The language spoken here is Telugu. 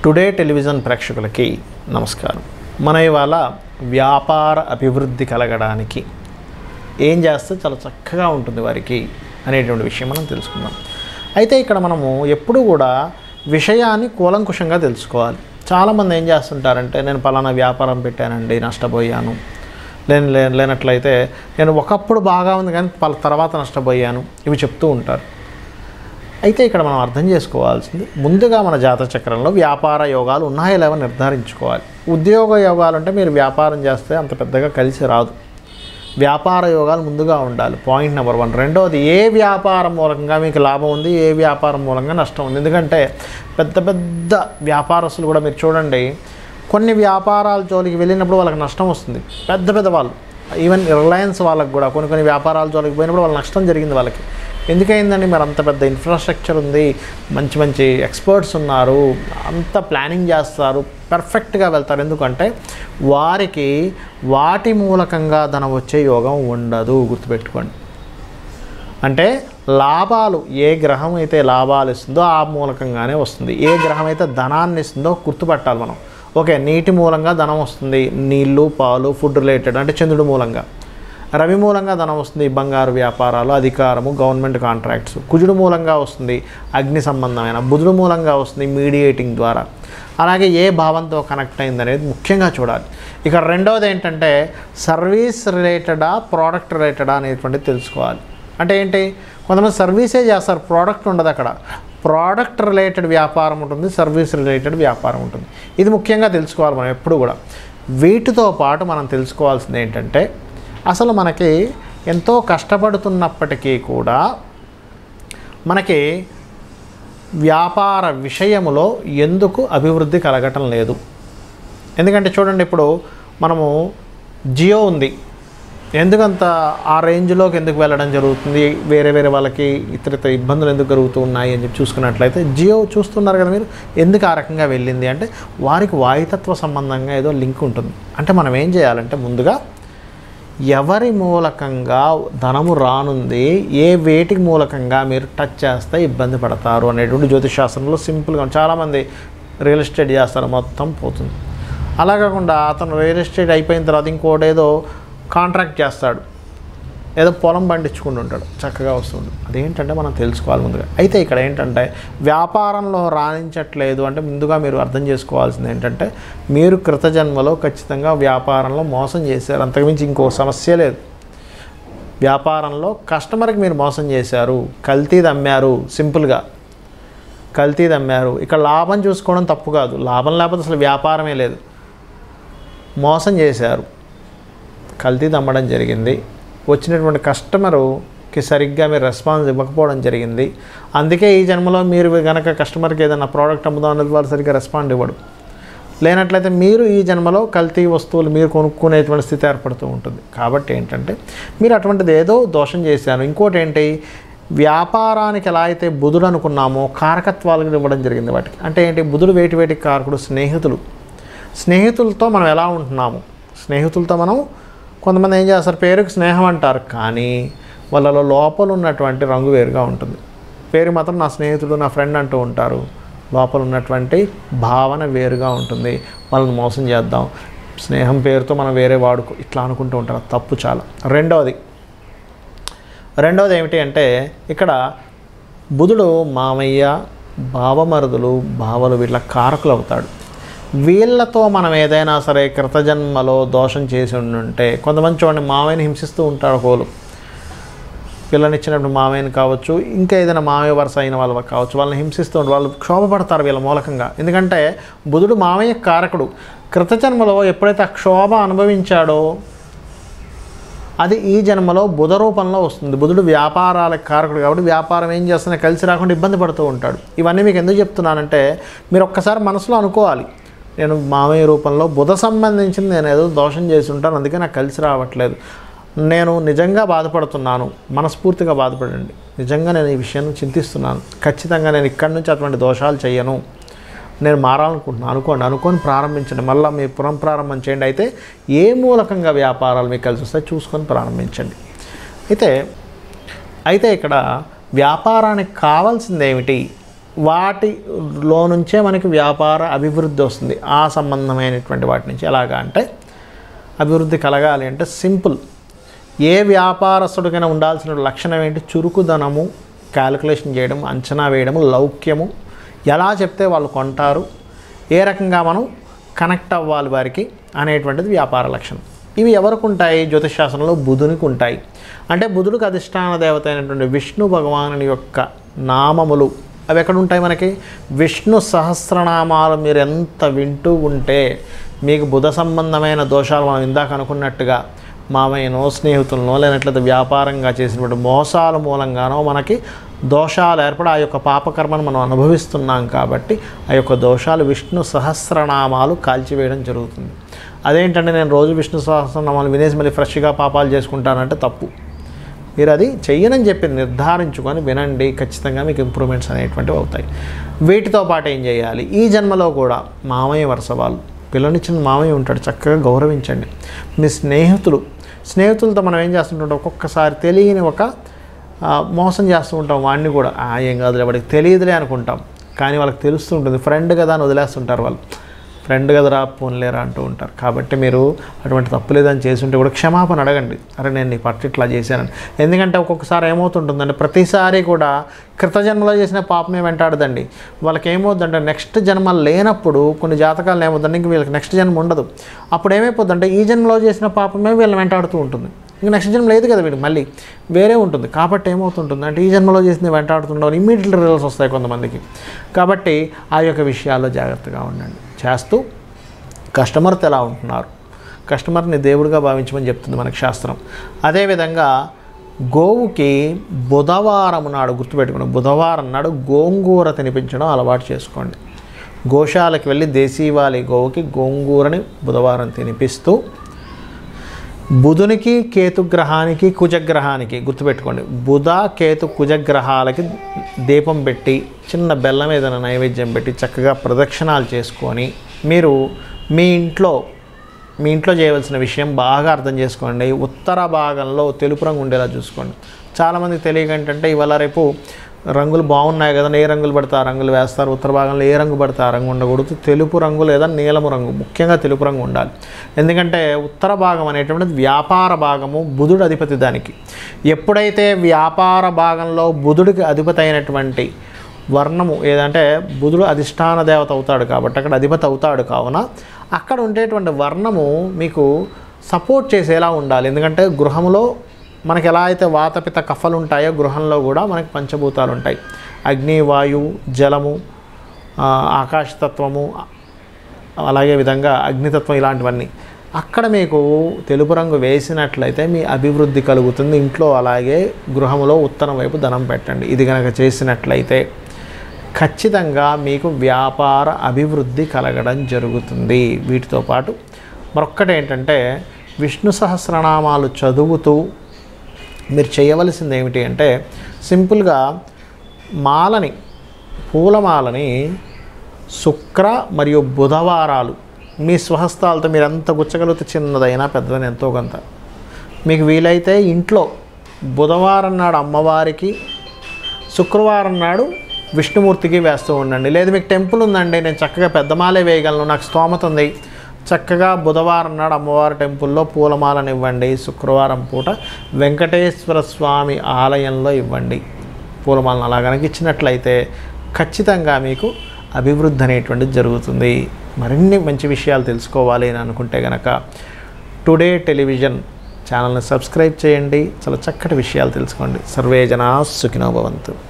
టుడే టెలివిజన్ ప్రేక్షకులకి నమస్కారం మన ఇవాళ వ్యాపార అభివృద్ధి కలగడానికి ఏం చేస్తే చాలా చక్కగా ఉంటుంది వారికి అనేటువంటి విషయం మనం తెలుసుకుందాం అయితే ఇక్కడ మనము ఎప్పుడూ కూడా విషయాన్ని కూలంకుషంగా తెలుసుకోవాలి చాలామంది ఏం చేస్తుంటారంటే నేను పలానా వ్యాపారం పెట్టానండి నష్టపోయాను లేని లే- లేనట్లయితే నేను ఒకప్పుడు బాగా ఉంది కానీ పల తర్వాత నష్టపోయాను ఇవి చెప్తూ ఉంటారు అయితే ఇక్కడ మనం అర్థం చేసుకోవాల్సింది ముందుగా మన జాతక చక్రంలో వ్యాపార యోగాలు ఉన్నాయో లేవో నిర్ధారించుకోవాలి ఉద్యోగ యోగాలు అంటే మీరు వ్యాపారం చేస్తే అంత పెద్దగా కలిసి రాదు వ్యాపార యోగాలు ముందుగా ఉండాలి పాయింట్ నెంబర్ వన్ రెండవది ఏ వ్యాపారం మూలంగా మీకు లాభం ఉంది ఏ వ్యాపారం మూలంగా నష్టం ఉంది ఎందుకంటే పెద్ద పెద్ద వ్యాపారస్తులు కూడా మీరు చూడండి కొన్ని వ్యాపారాల జోలికి వెళ్ళినప్పుడు వాళ్ళకి నష్టం వస్తుంది పెద్ద పెద్ద వాళ్ళు ఈవెన్ రిలయన్స్ వాళ్ళకి కూడా కొన్ని కొన్ని వ్యాపారాల జోలికి పోయినప్పుడు వాళ్ళ నష్టం జరిగింది వాళ్ళకి ఎందుకైందండి మరి అంత పెద్ద ఇన్ఫ్రాస్ట్రక్చర్ ఉంది మంచి మంచి ఎక్స్పర్ట్స్ ఉన్నారు అంత ప్లానింగ్ చేస్తారు పర్ఫెక్ట్గా వెళ్తారు ఎందుకంటే వారికి వాటి మూలకంగా ధనం వచ్చే యోగం ఉండదు గుర్తుపెట్టుకోండి అంటే లాభాలు ఏ గ్రహం అయితే లాభాలు ఇస్తుందో ఆ మూలకంగానే వస్తుంది ఏ గ్రహం అయితే ధనాన్ని ఇస్తుందో గుర్తుపట్టాలి మనం ఓకే నీటి మూలంగా ధనం వస్తుంది నీళ్ళు పాలు ఫుడ్ రిలేటెడ్ అంటే చంద్రుడి మూలంగా రవి మూలంగా ధనం వస్తుంది బంగారు వ్యాపారాలు అధికారము గవర్నమెంట్ కాంట్రాక్ట్స్ కుజుడు మూలంగా వస్తుంది అగ్ని సంబంధమైన బుధుడు మూలంగా వస్తుంది మీడియేటింగ్ ద్వారా అలాగే ఏ భావంతో కనెక్ట్ అయింది అనేది ముఖ్యంగా చూడాలి ఇక రెండవది ఏంటంటే సర్వీస్ రిలేటెడా ప్రోడక్ట్ రిలేటెడా అనేటువంటిది తెలుసుకోవాలి అంటే ఏంటి కొంతమంది సర్వీసే చేస్తారు ప్రోడక్ట్ ఉండదు అక్కడ ప్రోడక్ట్ రిలేటెడ్ వ్యాపారం ఉంటుంది సర్వీస్ రిలేటెడ్ వ్యాపారం ఉంటుంది ఇది ముఖ్యంగా తెలుసుకోవాలి మనం ఎప్పుడు కూడా వీటితో పాటు మనం తెలుసుకోవాల్సింది ఏంటంటే అసలు మనకి ఎంతో కష్టపడుతున్నప్పటికీ కూడా మనకి వ్యాపార విషయములో ఎందుకు అభివృద్ధి కలగటం లేదు ఎందుకంటే చూడండి ఇప్పుడు మనము జియో ఉంది ఎందుకంత ఆ రేంజ్లోకి ఎందుకు వెళ్ళడం జరుగుతుంది వేరే వేరే వాళ్ళకి ఇతర ఇతర ఇబ్బందులు ఎందుకు కలుగుతూ ఉన్నాయి అని చెప్పి చూసుకున్నట్లయితే జియో చూస్తున్నారు కదా మీరు ఎందుకు ఆ రకంగా వెళ్ళింది అంటే వారికి వాయుతత్వ సంబంధంగా ఏదో లింక్ ఉంటుంది అంటే మనం ఏం చేయాలంటే ముందుగా ఎవరి మూలకంగా ధనము రానుంది ఏ వేటికి మూలకంగా మీరు టచ్ చేస్తే ఇబ్బంది పడతారు అనేటువంటి జ్యోతిష్ శాస్త్రంలో సింపుల్గా చాలామంది రియల్ ఎస్టేట్ చేస్తారు మొత్తం పోతుంది అలా కాకుండా అతను రియల్ ఎస్టేట్ అయిపోయిన తర్వాత ఇంకోటేదో కాంట్రాక్ట్ చేస్తాడు ఏదో పొలం పండించుకుంటూ ఉంటాడు చక్కగా వస్తుంది అదేంటంటే మనం తెలుసుకోవాలి ముందుగా అయితే ఇక్కడ ఏంటంటే వ్యాపారంలో రాణించట్లేదు అంటే ముందుగా మీరు అర్థం చేసుకోవాల్సింది ఏంటంటే మీరు కృతజన్మలో ఖచ్చితంగా వ్యాపారంలో మోసం చేశారు అంతకుమించి ఇంకో సమస్య లేదు వ్యాపారంలో కస్టమర్కి మీరు మోసం చేశారు కల్తీది అమ్మారు సింపుల్గా కల్తీది అమ్మారు ఇక్కడ లాభం చూసుకోవడం తప్పు కాదు లాభం లేకపోతే అసలు వ్యాపారమే లేదు మోసం చేశారు కల్తీది అమ్మడం జరిగింది వచ్చినటువంటి కస్టమరుకి సరిగ్గా మీరు రెస్పాన్స్ ఇవ్వకపోవడం జరిగింది అందుకే ఈ జన్మలో మీరు కనుక కస్టమర్కి ఏదైనా ప్రోడక్ట్ అమ్ముదాం అనేది వాళ్ళు సరిగ్గా రెస్పాండ్ ఇవ్వడు లేనట్లయితే మీరు ఈ జన్మలో కల్తీ వస్తువులు మీరు కొనుక్కునేటువంటి స్థితి ఏర్పడుతూ ఉంటుంది కాబట్టి ఏంటంటే మీరు అటువంటిది ఏదో దోషం చేశాను ఇంకోటి ఏంటి వ్యాపారానికి ఎలా అయితే బుధుడు అనుకున్నామో కారకత్వాలకు ఇవ్వడం జరిగింది వాటికి అంటే ఏంటి బుధుడు వేటి వేటికి కారకుడు స్నేహితులు స్నేహితులతో మనం ఎలా ఉంటున్నాము స్నేహితులతో మనం కొంతమంది ఏం చేస్తారు పేరుకి స్నేహం అంటారు కానీ వాళ్ళలో లోపల ఉన్నటువంటి రంగు వేరుగా ఉంటుంది పేరు మాత్రం నా స్నేహితుడు నా ఫ్రెండ్ అంటూ ఉంటారు లోపల ఉన్నటువంటి భావన వేరుగా ఉంటుంది వాళ్ళని మోసం చేద్దాం స్నేహం పేరుతో మనం వేరే వాడుకో ఇట్లా అనుకుంటూ ఉంటారు అది తప్పు చాలా రెండవది రెండవది ఏమిటి అంటే ఇక్కడ బుధుడు మామయ్య భావమరుదులు భావలు వీళ్ళ కారకులు అవుతాడు వీళ్ళతో మనం ఏదైనా సరే కృతజన్మలో దోషం చేసి ఉంటే కొంతమంది చూడండి మామయ్యని హింసిస్తూ ఉంటారు ఒకళ్ళు పిల్లనిచ్చినప్పుడు మామయ్యని కావచ్చు ఇంకా ఏదైనా మామయ్య వరుస అయిన వాళ్ళు కావచ్చు వాళ్ళని హింసిస్తూ ఉంటారు వాళ్ళు క్షోభపడతారు వీళ్ళ మూలకంగా ఎందుకంటే బుధుడు మామయ్య కారకుడు కృతజన్మలో ఎప్పుడైతే ఆ క్షోభ అనుభవించాడో అది ఈ జన్మలో బుధ రూపంలో వస్తుంది బుధుడు వ్యాపారాలకు కారకుడు కాబట్టి వ్యాపారం ఏం చేస్తున్నా కలిసి రాకుండా ఇబ్బంది పడుతూ ఉంటాడు ఇవన్నీ మీకు ఎందుకు చెప్తున్నానంటే మీరు ఒక్కసారి మనసులో అనుకోవాలి నేను మామయ్య రూపంలో బుధ సంబంధించింది నేను ఏదో దోషం చేసి ఉంటాను అందుకే నాకు కలిసి రావట్లేదు నేను నిజంగా బాధపడుతున్నాను మనస్ఫూర్తిగా బాధపడండి నిజంగా నేను ఈ విషయాన్ని చింతిస్తున్నాను ఖచ్చితంగా నేను ఇక్కడి నుంచి అటువంటి దోషాలు చేయను నేను మారాలనుకుంటున్నాను అనుకోండి అనుకొని ప్రారంభించండి మళ్ళీ మీ పునః ప్రారంభం చేయండి అయితే ఏ మూలకంగా వ్యాపారాలు మీకు కలిసి వస్తాయి చూసుకొని ప్రారంభించండి అయితే అయితే ఇక్కడ వ్యాపారానికి కావాల్సింది ఏమిటి వాటిలో నుంచే మనకి వ్యాపార అభివృద్ధి వస్తుంది ఆ సంబంధమైనటువంటి వాటి నుంచి ఎలాగా అంటే అభివృద్ధి కలగాలి అంటే సింపుల్ ఏ వ్యాపారస్తుడికైనా ఉండాల్సిన లక్షణం ఏంటి చురుకుదనము క్యాలిక్యులేషన్ చేయడం అంచనా వేయడము లౌక్యము ఎలా చెప్తే వాళ్ళు కొంటారు ఏ రకంగా మనం కనెక్ట్ అవ్వాలి వారికి అనేటువంటిది వ్యాపార లక్షణం ఇవి ఎవరికి ఉంటాయి జ్యోతిషాస్త్రంలో బుధునికి ఉంటాయి అంటే బుధుడికి అధిష్టాన దేవత అయినటువంటి విష్ణు భగవానుని యొక్క నామములు అవి ఎక్కడ ఉంటాయి మనకి విష్ణు సహస్రనామాలు మీరు ఎంత వింటూ ఉంటే మీకు బుధ సంబంధమైన దోషాలు మనం ఇందాక అనుకున్నట్టుగా మామయ్యనో స్నేహితులనో లేనట్లయితే వ్యాపారంగా చేసినటువంటి మోసాల మూలంగానో మనకి దోషాలు ఏర్పడి ఆ యొక్క పాపకర్మను మనం అనుభవిస్తున్నాం కాబట్టి ఆ యొక్క దోషాలు విష్ణు సహస్రనామాలు కాల్చివేయడం జరుగుతుంది అదేంటంటే నేను రోజు విష్ణు సహస్రనామాలు వినేసి మళ్ళీ ఫ్రెష్గా పాపాలు చేసుకుంటానంటే తప్పు మీరు అది చెయ్యనని చెప్పి నిర్ధారించుకొని వినండి ఖచ్చితంగా మీకు ఇంప్రూవ్మెంట్స్ అనేటువంటివి అవుతాయి వీటితో పాటు ఏం చేయాలి ఈ జన్మలో కూడా మామయ్య వరుస వాళ్ళు పిల్లనిచ్చిన మామయ్య ఉంటాడు చక్కగా గౌరవించండి మీ స్నేహితులు స్నేహితులతో మనం ఏం చేస్తుంటాం ఒక్కొక్కసారి తెలియని ఒక ఆ, మోసం చేస్తూ ఉంటాం వాడిని కూడా "ఆ, ఏం కాదులే వాడికి తెలియదులే అనుకుంటాం కానీ వాళ్ళకి తెలుస్తుంటుంది ఫ్రెండ్ కదా అని వదిలేస్తుంటారు వాళ్ళు ఫ్రెండ్ కదరా పోన్లేరా అంటూ ఉంటారు కాబట్టి మీరు అటువంటి తప్పు లేదని చేసి ఉంటే కూడా క్షమాపణ అడగండి అరే నేను నీ పట్ల ఇట్లా చేశానని ఎందుకంటే ఒక్కొక్కసారి ఏమవుతుంటుందంటే ప్రతిసారి కూడా కృత జన్మలో చేసిన పాపమే వెంటాడదండి వాళ్ళకి ఏమవుతుందంటే నెక్స్ట్ జన్మ లేనప్పుడు కొన్ని జాతకాలు ఏమవుతుందంటే ఇంక వీళ్ళకి నెక్స్ట్ జన్మ ఉండదు అప్పుడు ఏమైపోతుందంటే ఈ జన్మలో చేసిన పాపమే వీళ్ళని వెంటాడుతూ ఉంటుంది ఇంక నెక్స్ట్ జన్మ లేదు కదా వీడికి మళ్ళీ వేరే ఉంటుంది కాబట్టి ఏమవుతుంటుంది అంటే ఈ జన్మలో చేసింది వెంటాడుతుండవు ఇమ్మీడియట్ రిజల్ట్స్ వస్తాయి కొంతమందికి కాబట్టి ఆ యొక్క విషయాల్లో జాగ్రత్తగా ఉండండి చేస్తూ కస్టమర్తో ఎలా ఉంటున్నారు కస్టమర్ని దేవుడిగా భావించమని చెప్తుంది మనకి శాస్త్రం అదేవిధంగా గోవుకి బుధవారం నాడు గుర్తుపెట్టుకోండి బుధవారం నాడు గోంగూర తినిపించడం అలవాటు చేసుకోండి గోశాలకు వెళ్ళి దేశీవాలి గోవుకి గోంగూరని బుధవారం తినిపిస్తూ బుధునికి కేతుగ్రహానికి కుజగ్రహానికి గుర్తుపెట్టుకోండి బుధ కేతు కుజగ్రహాలకి దీపం పెట్టి చిన్న బెల్లం ఏదైనా నైవేద్యం పెట్టి చక్కగా ప్రదక్షిణాలు చేసుకొని మీరు మీ ఇంట్లో మీ ఇంట్లో చేయవలసిన విషయం బాగా అర్థం చేసుకోండి ఉత్తర భాగంలో తెలుపు రంగు ఉండేలా చూసుకోండి చాలామందికి తెలియక ఏంటంటే ఇవాళ రేపు రంగులు బాగున్నాయి కదా ఏ రంగులు పడితే ఆ రంగులు వేస్తారు ఉత్తర భాగంలో ఏ రంగు పడితే ఆ రంగు ఉండకూడదు తెలుపు రంగు లేదా నీలము రంగు ముఖ్యంగా తెలుపు రంగు ఉండాలి ఎందుకంటే ఉత్తర భాగం అనేటువంటిది వ్యాపార భాగము బుధుడు అధిపతి దానికి ఎప్పుడైతే వ్యాపార భాగంలో బుధుడికి అధిపతి అయినటువంటి వర్ణము ఏదంటే బుధుడు అధిష్టాన దేవత అవుతాడు కాబట్టి అక్కడ అధిపతి అవుతాడు కావున అక్కడ ఉండేటువంటి వర్ణము మీకు సపోర్ట్ చేసేలా ఉండాలి ఎందుకంటే గృహంలో మనకి ఎలా అయితే వాతపిత కఫలు ఉంటాయో గృహంలో కూడా మనకి పంచభూతాలు ఉంటాయి అగ్ని వాయువు జలము ఆ, ఆకాశతత్వము అలాగే విధంగా అగ్నితత్వం ఇలాంటివన్నీ అక్కడ మీకు తెలుపు రంగు వేసినట్లయితే మీ అభివృద్ధి కలుగుతుంది ఇంట్లో అలాగే గృహంలో ఉత్తరం వైపు ధనం పెట్టండి ఇది కనుక చేసినట్లయితే ఖచ్చితంగా మీకు వ్యాపార అభివృద్ధి కలగడం జరుగుతుంది వీటితో పాటు మరొక్కటి ఏంటంటే విష్ణు సహస్రనామాలు చదువుతూ మీరు చేయవలసింది ఏమిటి అంటే సింపుల్గా మాలని పూలమాలని శుక్ర మరియు బుధవారాలు మీ స్వహస్తాలతో మీరు ఎంత గుచ్చగలిగితే చిన్నదైనా పెద్దదైనా ఎంతో కొంత మీకు వీలైతే ఇంట్లో బుధవారం నాడు అమ్మవారికి శుక్రవారం నాడు విష్ణుమూర్తికి వేస్తూ ఉండండి లేదు మీకు టెంపుల్ ఉందండి నేను చక్కగా పెద్దమాలే వేయగలను నాకు స్తోమత ఉంది చక్కగా బుధవారం నాడు అమ్మవారి టెంపుల్లో పూలమాలను ఇవ్వండి శుక్రవారం పూట వెంకటేశ్వర స్వామి ఆలయంలో ఇవ్వండి పూలమాలను అలా కనుక ఇచ్చినట్లయితే ఖచ్చితంగా మీకు అభివృద్ధి అనేటువంటిది జరుగుతుంది మరిన్ని మంచి విషయాలు తెలుసుకోవాలి అని అనుకుంటే కనుక టుడే టెలివిజన్ ఛానల్ని సబ్స్క్రైబ్ చేయండి చాలా చక్కటి విషయాలు తెలుసుకోండి సర్వే జనా సుఖినో భవంతు